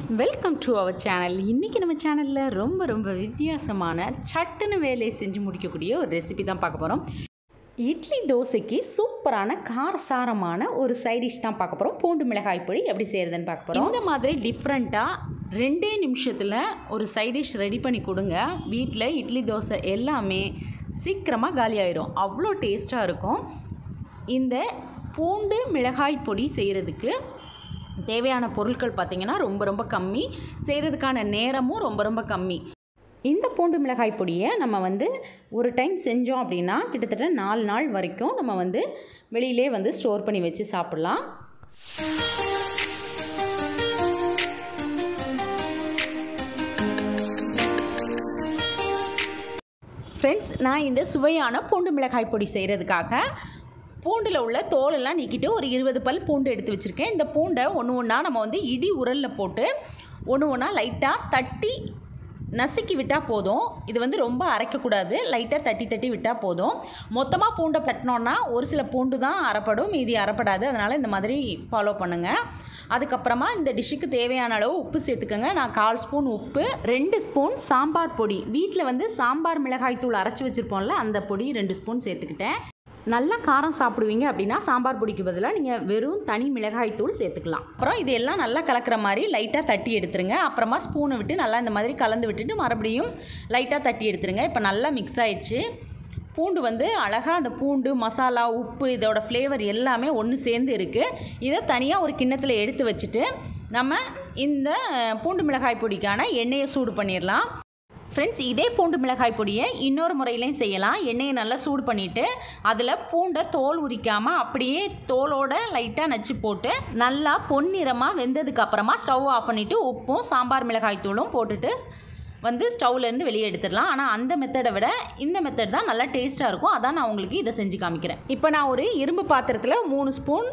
friends welcome to our channel இன்றைக்கி நம்ம சேனலில் ரொம்ப ரொம்ப வித்தியாசமான சட்டுன்னு வேலையை செஞ்சு முடிக்கக்கூடிய ஒரு ரெசிபி தான் பார்க்க போகிறோம் இட்லி தோசைக்கு சூப்பரான காரசாரமான ஒரு சைடிஷ் தான் பார்க்க போகிறோம் பூண்டு மிளகாய் பொடி எப்படி செய்கிறதுன்னு பார்க்க போகிறோம் இந்த மாதிரி டிஃப்ரெண்ட்டாக ரெண்டே நிமிஷத்தில் ஒரு சைடிஷ் ரெடி பண்ணி கொடுங்க வீட்டில் இட்லி தோசை எல்லாமே சீக்கிரமாக காலி ஆயிரும் அவ்வளோ டேஸ்ட்டாக இருக்கும் இந்த பூண்டு மிளகாய் பொடி செய்கிறதுக்கு தேவையான பொருட்கள் பார்த்திங்கன்னா ரொம்ப ரொம்ப கம்மி செய்கிறதுக்கான நேரமும் ரொம்ப ரொம்ப கம்மி இந்த பூண்டு மிளகாய் பொடியை நம்ம வந்து ஒரு டைம் செஞ்சோம் அப்படின்னா கிட்டத்தட்ட நாலு நாள் வரைக்கும் நம்ம வந்து வெளியிலே வந்து ஸ்டோர் பண்ணி வச்சு சாப்பிட்லாம் ஃப்ரெண்ட்ஸ் நான் இந்த சுவையான பூண்டு மிளகாய் பொடி செய்கிறதுக்காக பூண்டில் உள்ள தோலெல்லாம் நீக்கிட்டு ஒரு இருபது பல் பூண்டு எடுத்து வச்சுருக்கேன் இந்த பூண்டை ஒன்று ஒன்றா நம்ம வந்து இடி உரலில் போட்டு ஒன்று ஒன்றா லைட்டாக தட்டி நசுக்கி விட்டால் போதும் இது வந்து ரொம்ப அரைக்கக்கூடாது லைட்டாக தட்டி தட்டி விட்டால் போதும் மொத்தமாக பூண்டை தட்டினோன்னா ஒரு சில பூண்டு தான் அரைப்படும் மீதி அரைப்படாது அதனால் இந்த மாதிரி ஃபாலோ பண்ணுங்கள் அதுக்கப்புறமா இந்த டிஷ்ஷுக்கு தேவையான அளவு உப்பு சேர்த்துக்கோங்க நான் கால் ஸ்பூன் உப்பு ரெண்டு ஸ்பூன் சாம்பார் பொடி வீட்டில் வந்து சாம்பார் மிளகாய் தூள் அரைச்சி வச்சுருப்போம்ல அந்த பொடி ரெண்டு ஸ்பூன் சேர்த்துக்கிட்டேன் நல்லா காரம் சாப்பிடுவீங்க அப்படின்னா சாம்பார் பொடிக்கு பதிலாக நீங்கள் வெறும் தனி மிளகாய் தூள் சேர்த்துக்கலாம் அப்புறம் இது எல்லாம் நல்லா கலக்கிற மாதிரி லைட்டாக தட்டி எடுத்துருங்க அப்புறமா ஸ்பூனை விட்டு நல்லா இந்த மாதிரி கலந்து விட்டுட்டு மறுபடியும் லைட்டாக தட்டி எடுத்துருங்க இப்போ நல்லா மிக்ஸ் ஆயிடுச்சு பூண்டு வந்து அழகாக அந்த பூண்டு மசாலா உப்பு இதோட ஃப்ளேவர் எல்லாமே ஒன்று சேர்ந்து இருக்குது இதை தனியாக ஒரு கிண்ணத்தில் எடுத்து வச்சுட்டு நம்ம இந்த பூண்டு மிளகாய் பொடிக்கான எண்ணெயை சூடு பண்ணிடலாம் ஃப்ரெண்ட்ஸ் இதே பூண்டு மிளகாய் பொடியை இன்னொரு முறையிலையும் செய்யலாம் எண்ணெயை நல்லா சூடு பண்ணிவிட்டு அதில் பூண்டை தோல் உரிக்காமல் அப்படியே தோலோட லைட்டாக நச்சு போட்டு நல்லா பொன்னிறமாக வெந்ததுக்கு அப்புறமா ஸ்டவ் ஆஃப் பண்ணிவிட்டு உப்பும் சாம்பார் மிளகாய் தூளும் போட்டுட்டு வந்து ஸ்டவ்லேருந்து வெளியே எடுத்துடலாம் ஆனால் அந்த மெத்தடை விட இந்த மெத்தட் தான் நல்லா டேஸ்ட்டாக இருக்கும் அதான் நான் உங்களுக்கு இதை செஞ்சு காமிக்கிறேன் இப்போ நான் ஒரு இரும்பு பாத்திரத்தில் மூணு ஸ்பூன்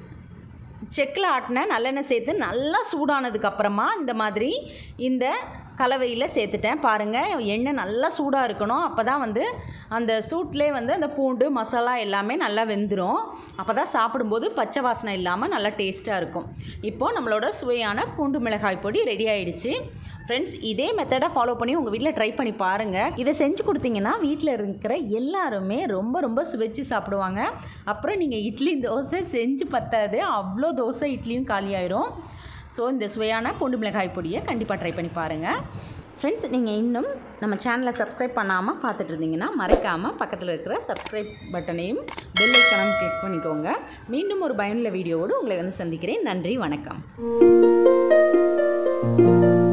செக்கில் ஆட்டின நல்லெண்ணெய் சேர்த்து நல்லா சூடானதுக்கு அப்புறமா இந்த மாதிரி இந்த கலவையில் சேர்த்துட்டேன் பாருங்கள் எண்ணெய் நல்லா சூடாக இருக்கணும் அப்போ தான் வந்து அந்த சூட்லேயே வந்து அந்த பூண்டு மசாலா எல்லாமே நல்லா வெந்துடும் அப்போ தான் சாப்பிடும்போது பச்சை வாசனை இல்லாமல் நல்லா டேஸ்ட்டாக இருக்கும் இப்போது நம்மளோட சுவையான பூண்டு மிளகாய் பொடி ரெடி ஆயிடுச்சு ஃப்ரெண்ட்ஸ் இதே மெத்தடை ஃபாலோ பண்ணி உங்கள் வீட்டில் ட்ரை பண்ணி பாருங்கள் இதை செஞ்சு கொடுத்தீங்கன்னா வீட்டில் இருக்கிற எல்லாருமே ரொம்ப ரொம்ப சுவைச்சு சாப்பிடுவாங்க அப்புறம் நீங்கள் இட்லி தோசை செஞ்சு பத்தாது அவ்வளோ தோசை இட்லியும் காலியாயிரும் ஸோ இந்த சுவையான பூண்டு மிளகாய் பொடியை கண்டிப்பாக ட்ரை பண்ணி பாருங்கள் ஃப்ரெண்ட்ஸ் நீங்கள் இன்னும் நம்ம சேனலை சப்ஸ்கிரைப் பண்ணாமல் பார்த்துட்டு இருந்தீங்கன்னா மறைக்காமல் பக்கத்தில் இருக்கிற சப்ஸ்கிரைப் பட்டனையும் பெல் ஐக்கனும் கிளிக் பண்ணிக்கோங்க மீண்டும் ஒரு பயனுள்ள வீடியோவோடு உங்களை வந்து சந்திக்கிறேன் நன்றி வணக்கம்